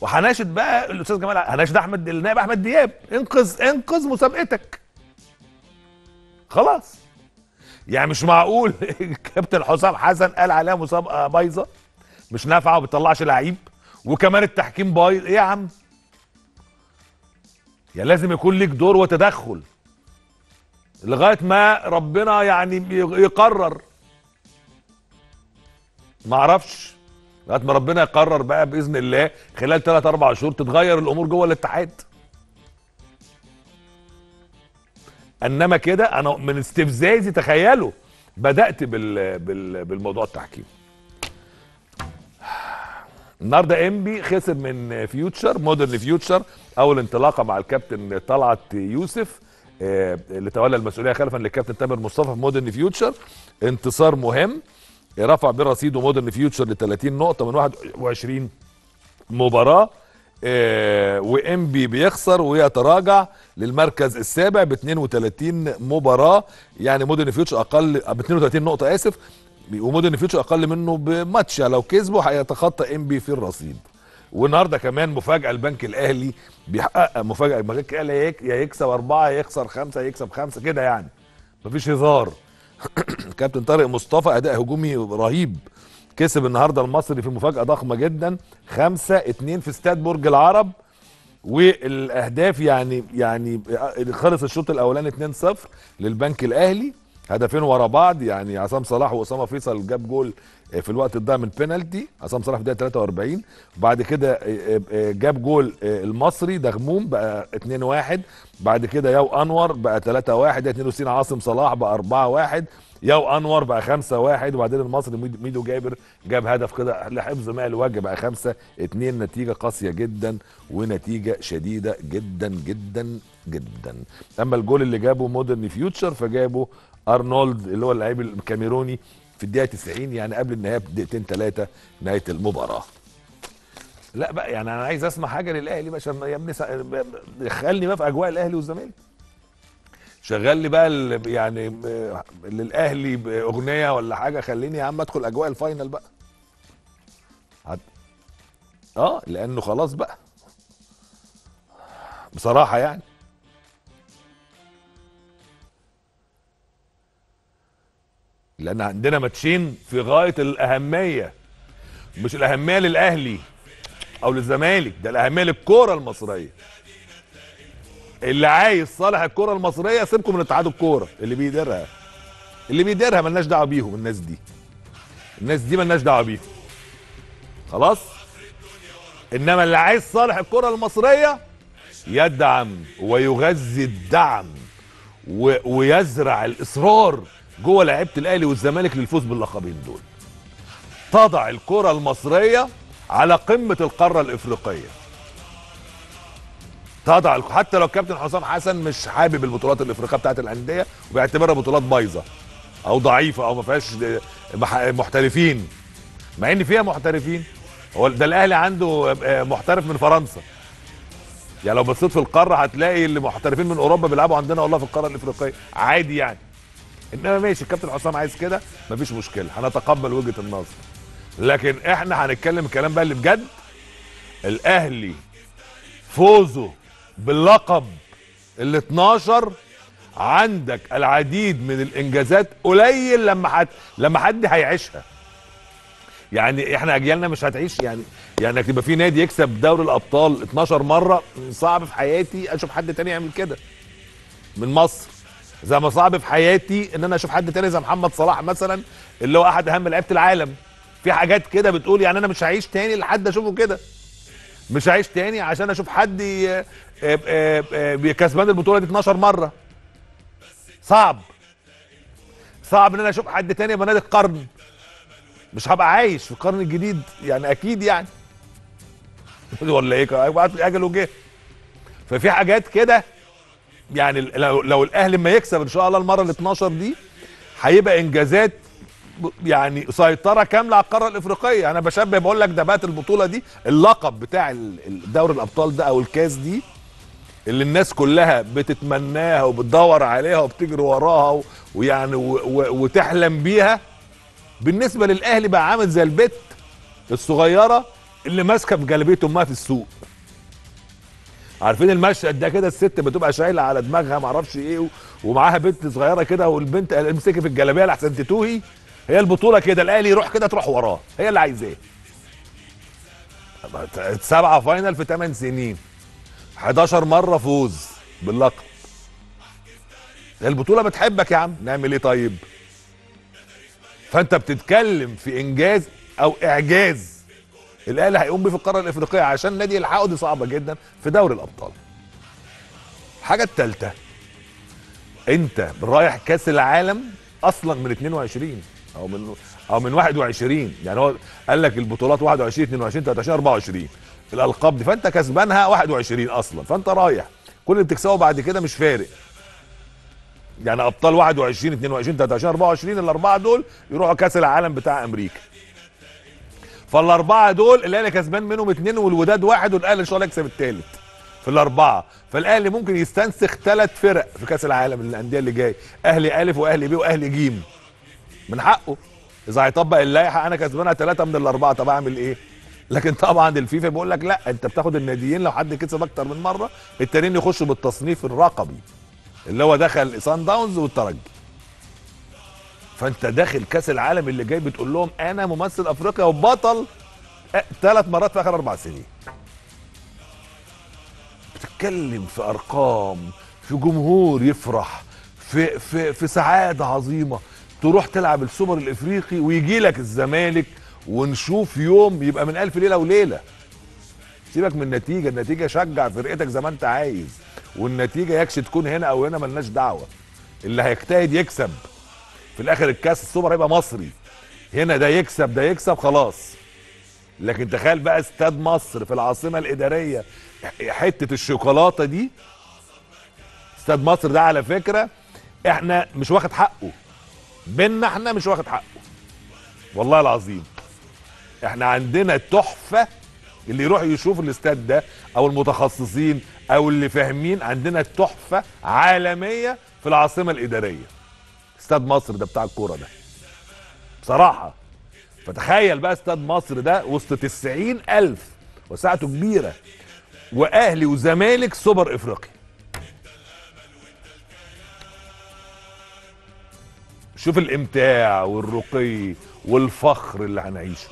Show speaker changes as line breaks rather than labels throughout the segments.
وهناشد بقى الاستاذ جمال هناشد احمد النائب احمد دياب انقذ انقذ مسابقتك خلاص يعني مش معقول كابتن حسام حسن قال عليها مسابقه بايظه مش نافعه وما بتطلعش لعيب وكمان التحكيم بايظ ايه يا عم يا لازم يكون ليك دور وتدخل لغايه ما ربنا يعني يقرر ما اعرفش لغايه ما ربنا يقرر بقى باذن الله خلال 3 4 شهور تتغير الامور جوه الاتحاد انما كده انا من استفزازي تخيلوا بدات بال... بال... بالموضوع التحكيم النهارده انبي خسر من فيوتشر مودرن فيوتشر اول انطلاقه مع الكابتن طلعت يوسف آه، اللي تولى المسؤوليه خلفا للكابتن تامر مصطفى في مودرن فيوتشر انتصار مهم رفع بيه رصيده مودرن فيوتشر ل 30 نقطه من 21 مباراه آه، وانبي بيخسر ويتراجع للمركز السابع ب 32 مباراه يعني مودرن فيوتشر اقل ب 32 نقطه اسف ومودرن فيوتشر اقل منه بماتش لو كسبوا هيتخطى انبي في الرصيد والنهارده كمان مفاجاه البنك الاهلي بيحقق مفاجاه البنك الاهلي يا يك- يا يكسب اربعه يا يخسر خمسه يا يكسب خمسه كده يعني مفيش هزار كابتن طارق مصطفى اداء هجومي رهيب كسب النهارده المصري في مفاجاه ضخمه جدا خمسة اتنين في استاد برج العرب والاهداف يعني يعني خلص الشوط الاولاني 2-0 للبنك الاهلي هدفين ورا بعض يعني عصام صلاح واسامه فيصل جاب جول في الوقت الضايع من بينالتي عصام صلاح في الدقيقه 43 بعد كده جاب جول المصري دغموم بقى 2-1 بعد كده ياو انور بقى 3-1 62 عاصم صلاح بقى 4-1 ياو انور بقى 5 1 وبعدين المصري ميدو- ميدو جابر جاب هدف كده لحفظ ماء الوجه بقى 5 2 نتيجه قاسيه جدا ونتيجه شديده جدا جدا جدا اما الجول اللي جابه مودرن فيوتشر فجابه ارنولد اللي هو اللاعب الكاميروني في الدقيقه 90 يعني قبل النهايه بدقيقتين ثلاثه نهايه المباراه لا بقى يعني انا عايز اسمع حاجه للاهلي بقى عشان يا ابني سا- دخلني بقى في اجواء الاهلي والزمالك شغل لي بقى ال- يعني آه، للاهلي باغنيه ولا حاجه خليني يا عم ادخل اجواء الفاينل بقى عد- اه لانه خلاص بقى بصراحه يعني لان عندنا ماتشين في غايه الاهميه مش الاهميه للاهلي او للزمالك ده الاهميه للكوره المصريه اللي عايز صالح الكره المصريه سيبكم من اتحاد الكوره اللي بيديرها اللي بيديرها ملناش دعوه بيهم الناس دي الناس دي ملناش دعوه بيهم خلاص انما اللي عايز صالح الكره المصريه يدعم ويغذي الدعم و... ويزرع الاصرار جوه لعيبه الاهلي والزمالك للفوز باللقبين دول تضع الكره المصريه على قمه القاره الافريقيه تضع حتى لو كابتن حسام حسن مش حابب البطولات الافريقيه بتاعت الانديه وبيعتبرها بطولات بايظه او ضعيفه او ما فيهاش مح- محترفين مع ان فيها محترفين هو ده الاهلي عنده آه، محترف من فرنسا يعني لو بصيت في القاره هتلاقي اللي محترفين من اوروبا بيلعبوا عندنا والله في القاره الافريقيه عادي يعني انما ماشي الكابتن حسام عايز كده مفيش مشكله هنتقبل وجهه النظر لكن احنا هنتكلم الكلام بقى اللي بجد الاهلي فوزه باللقب ال 12 عندك العديد من الانجازات قليل لما حد لما حد هيعيشها يعني احنا اجيالنا مش هتعيش يعني يعني انك تبقى في نادي يكسب دوري الابطال 12 مره صعب في حياتي اشوف حد تاني يعمل كده من مصر زي ما صعب في حياتي ان انا اشوف حد تاني زي محمد صلاح مثلا اللي هو احد اهم لعيبه العالم في حاجات كده بتقول يعني انا مش هعيش تاني لحد اشوفه كده مش هعيش تاني عشان اشوف حد ي- آه، آه، آه، كسبان البطوله دي 12 مره صعب صعب ان انا اشوف حد تاني يبقى نادي القرن مش هبقى عايش في القرن الجديد يعني اكيد يعني ولا ايه بعد اجله جه ففي حاجات كده يعني لو, لو الاهلي ما يكسب ان شاء الله المره ال 12 دي هيبقى انجازات يعني سيطره كامله على القاره الافريقيه انا بشبه بقول لك ده بقت البطوله دي اللقب بتاع ال- ال- دوري الابطال ده او الكاس دي اللي الناس كلها بتتمناها وبتدور عليها وبتجري وراها و- ويعني و- و- وتحلم بيها بالنسبه للاهلي بقى عامل زي البت الصغيره اللي ماسكه في جلابيه امها في السوق عارفين المشهد ده كده الست بتبقى شايله على دماغها معرفش ايه و- ومعاها بنت صغيره كده والبنت امسكي في الجلابيه لحسن تتوهي هي البطوله كده الاهلي يروح كده تروح وراه هي اللي عايزاه سبعه فاينل في 8 سنين 11 مره فوز باللقب البطوله بتحبك يا عم نعمل ايه طيب فانت بتتكلم في انجاز او اعجاز الاهلي هيقوم بيه في القاره الافريقيه عشان نادي يلحقه دي صعبه جدا في دوري الابطال الحاجه الثالثه انت رايح كاس العالم اصلا من 22 او من او من 21 يعني هو قال لك البطولات 21 22 23 24 الالقاب دي فانت كسبانها 21 اصلا فانت رايح كل اللي بتكسبه بعد كده مش فارق يعني ابطال 21 22 23 24 الاربعه دول يروحوا كاس العالم بتاع امريكا فالاربعه دول الاهلي كسبان منهم اثنين والوداد واحد والاهلي ان شاء الله يكسب الثالث في الاربعه فالاهلي ممكن يستنسخ ثلاث فرق في كاس العالم الانديه اللي جاي اهلي الف واهلي ب واهلي جيم من حقه اذا هيطبق اللائحه انا كسبانها ثلاثه من الاربعه طب اعمل ايه لكن طبعا الفيفا بيقول لك لا انت بتاخد الناديين لو حد كسب اكتر من مره التانيين يخشوا بالتصنيف الرقمي اللي هو دخل سان داونز والترجي فانت داخل كاس العالم اللي جاي بتقول لهم انا ممثل افريقيا وبطل ثلاث مرات في اخر اربع سنين بتتكلم في ارقام في جمهور يفرح في في في سعاده عظيمه تروح تلعب السوبر الافريقي ويجي لك الزمالك ونشوف يوم يبقى من الف ليله وليله سيبك من النتيجه النتيجه شجع فرقتك زي ما انت عايز والنتيجه يكش تكون هنا او هنا ملناش دعوه اللي هيجتهد يكسب في الاخر الكاس السوبر هيبقى مصري هنا ده يكسب ده يكسب خلاص لكن تخيل بقى استاد مصر في العاصمه الاداريه حته الشوكولاته دي استاد مصر ده على فكره احنا مش واخد حقه بينا احنا مش واخد حقه والله العظيم احنا عندنا تحفه اللي يروح يشوف الاستاد ده او المتخصصين او اللي فاهمين عندنا تحفه عالميه في العاصمه الاداريه استاد مصر ده بتاع الكوره ده بصراحه فتخيل بقى استاد مصر ده وسط 90 الف وسعته كبيره واهلي وزمالك سوبر افريقي شوف الامتاع والرقي والفخر اللي هنعيشه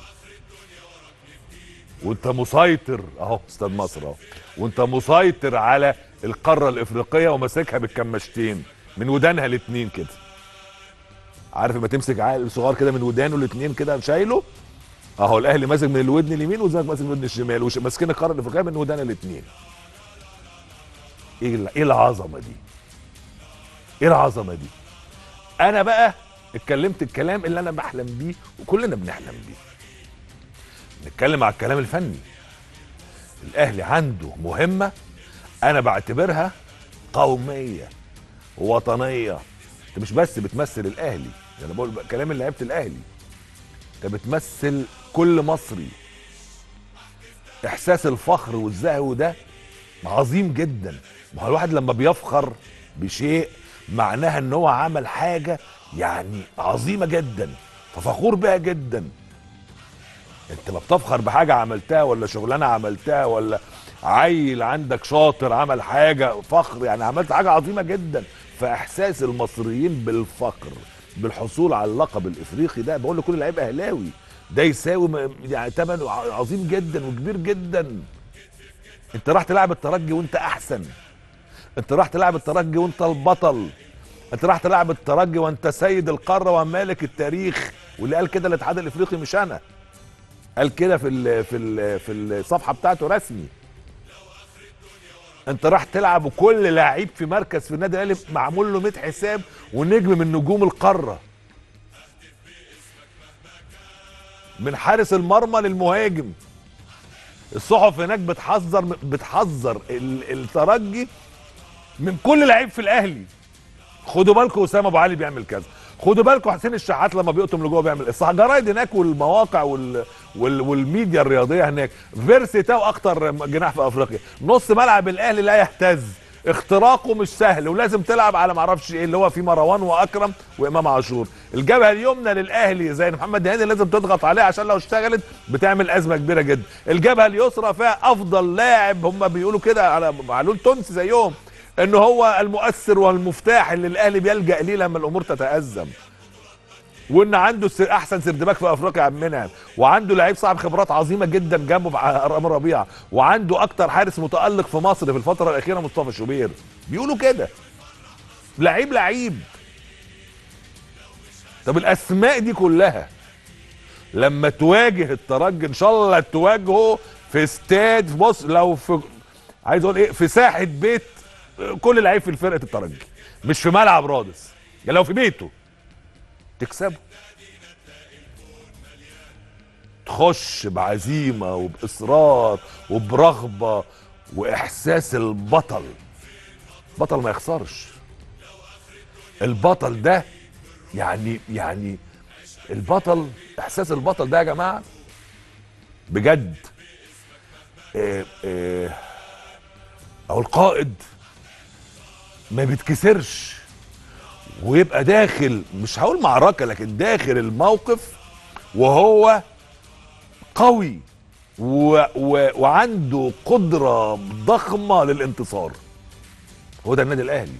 وانت مسيطر اهو استاد مصر اهو وانت مسيطر على القاره الافريقيه وماسكها بالكماشتين من ودانها الاتنين كده عارف لما تمسك عقل صغير كده من ودانه الاتنين كده شايله اهو الاهلي ماسك من الودن اليمين والزمالك ماسك من الودن الشمال وش- ماسكين القاره الافريقيه من ودان الاتنين ايه ال- ايه العظمه دي ايه العظمه دي انا بقى اتكلمت الكلام اللي انا بحلم بيه وكلنا بنحلم بيه نتكلم على الكلام الفني الاهلي عنده مهمه انا بعتبرها قوميه وطنيه انت مش بس بتمثل الاهلي ده انا بقول كلام اللي لعيبه الاهلي انت بتمثل كل مصري احساس الفخر والزهو ده عظيم جدا ما هو الواحد لما بيفخر بشيء معناها ان هو عمل حاجه يعني عظيمه جدا ففخور بيها جدا انت ما بتفخر بحاجه عملتها ولا شغلانه عملتها ولا عيل عندك شاطر عمل حاجه فخر يعني عملت حاجه عظيمه جدا فاحساس المصريين بالفخر بالحصول على اللقب الافريقي ده بقول لكل لعيب اهلاوي ده يساوي م- يعني ثمنه ع- عظيم جدا وكبير جدا انت راح تلعب الترجي وانت احسن انت راح تلعب الترجي وانت البطل انت راح تلعب الترجي وانت سيد القاره ومالك التاريخ واللي قال كده الاتحاد الافريقي مش انا قال كده في ال في ال في الصفحه بتاعته رسمي انت راح تلعب وكل لعيب في مركز في النادي الاهلي معمول له 100 حساب ونجم من نجوم القاره من حارس المرمى للمهاجم الصحف هناك بتحذر بتحذر ال- الترجي من كل لعيب في الاهلي خدوا بالكم اسامه ابو علي بيعمل كذا خدوا بالكم حسين الشحات لما بيقطم لجوه بيعمل ايه الجرايد هناك والمواقع وال... وال... والميديا الرياضيه هناك فيرسي تاو اكتر جناح في افريقيا نص ملعب الاهلي لا يهتز اختراقه مش سهل ولازم تلعب على معرفش ايه اللي هو في مروان واكرم وامام عاشور الجبهه اليمنى للاهلي زي محمد هاني لازم تضغط عليه عشان لو اشتغلت بتعمل ازمه كبيره جدا الجبهه اليسرى فيها افضل لاعب هم بيقولوا كده على معلول تونسي زيهم ان هو المؤثر والمفتاح اللي الاهلي بيلجا ليه لما الامور تتازم وان عنده سر احسن سردباك في افريقيا يا عم منعم وعنده لعيب صاحب خبرات عظيمه جدا جنبه مع رامي ربيعه وعنده اكتر حارس متالق في مصر في الفتره الاخيره مصطفى شوبير بيقولوا كده لعيب لعيب طب الاسماء دي كلها لما تواجه الترجي ان شاء الله تواجهه في استاد في مصر لو في عايز اقول ايه في ساحه بيت كل لعيب في فرقه الترجي مش في ملعب رادس يعني لو في بيته تكسبه تخش بعزيمه وباصرار وبرغبه واحساس البطل بطل ما يخسرش البطل ده يعني يعني البطل احساس البطل ده يا جماعه بجد إيه إيه او القائد ما بيتكسرش ويبقى داخل مش هقول معركه لكن داخل الموقف وهو قوي و و وعنده قدره ضخمه للانتصار هو ده النادي الاهلي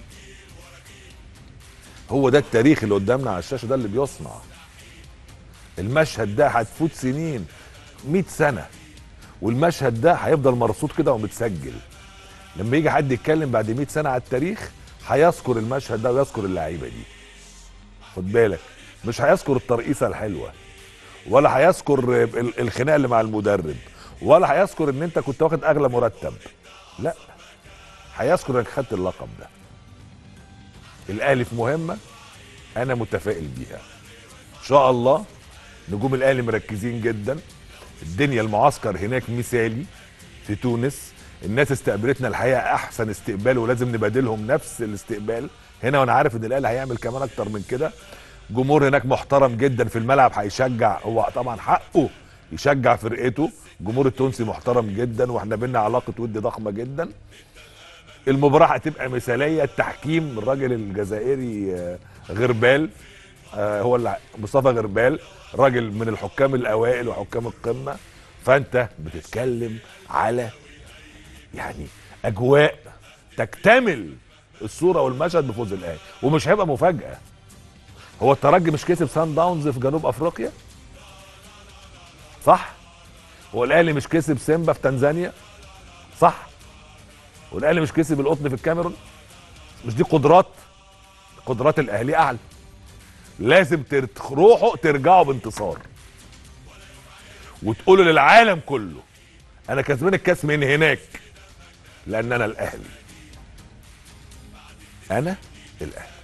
هو ده التاريخ اللي قدامنا على الشاشه ده اللي بيصنع المشهد ده هتفوت سنين 100 سنه والمشهد ده هيفضل مرصود كده ومتسجل لما يجي حد يتكلم بعد 100 سنه على التاريخ هيذكر المشهد ده ويذكر اللعيبه دي خد بالك مش هيذكر الترقيصه الحلوه ولا هيذكر ال- الخناقه اللي مع المدرب ولا هيذكر ان انت كنت واخد اغلى مرتب لا هيذكر انك خدت اللقب ده الاهلي في مهمه انا متفائل بيها ان شاء الله نجوم الاهلي مركزين جدا الدنيا المعسكر هناك مثالي في تونس الناس استقبلتنا الحقيقه احسن استقبال ولازم نبادلهم نفس الاستقبال هنا وانا عارف ان الاهلي هيعمل كمان اكتر من كده جمهور هناك محترم جدا في الملعب هيشجع هو طبعا حقه يشجع فرقته الجمهور التونسي محترم جدا واحنا بينا علاقه ود ضخمه جدا المباراه هتبقى مثاليه التحكيم الراجل الجزائري آه، غربال آه، هو اللي مصطفى غربال راجل من الحكام الاوائل وحكام القمه فانت بتتكلم على يعني اجواء تكتمل الصوره والمشهد بفوز الاهلي ومش هيبقى مفاجاه هو الترجي مش كسب سان داونز في جنوب افريقيا صح هو الاهلي مش كسب سيمبا في تنزانيا صح والاهلي مش كسب القطن في الكاميرون مش دي قدرات قدرات الاهلي اعلى لازم تر- تروحوا ترجعوا بانتصار وتقولوا للعالم كله انا كسبان الكاس من هناك لان انا الاهلي انا الاهلي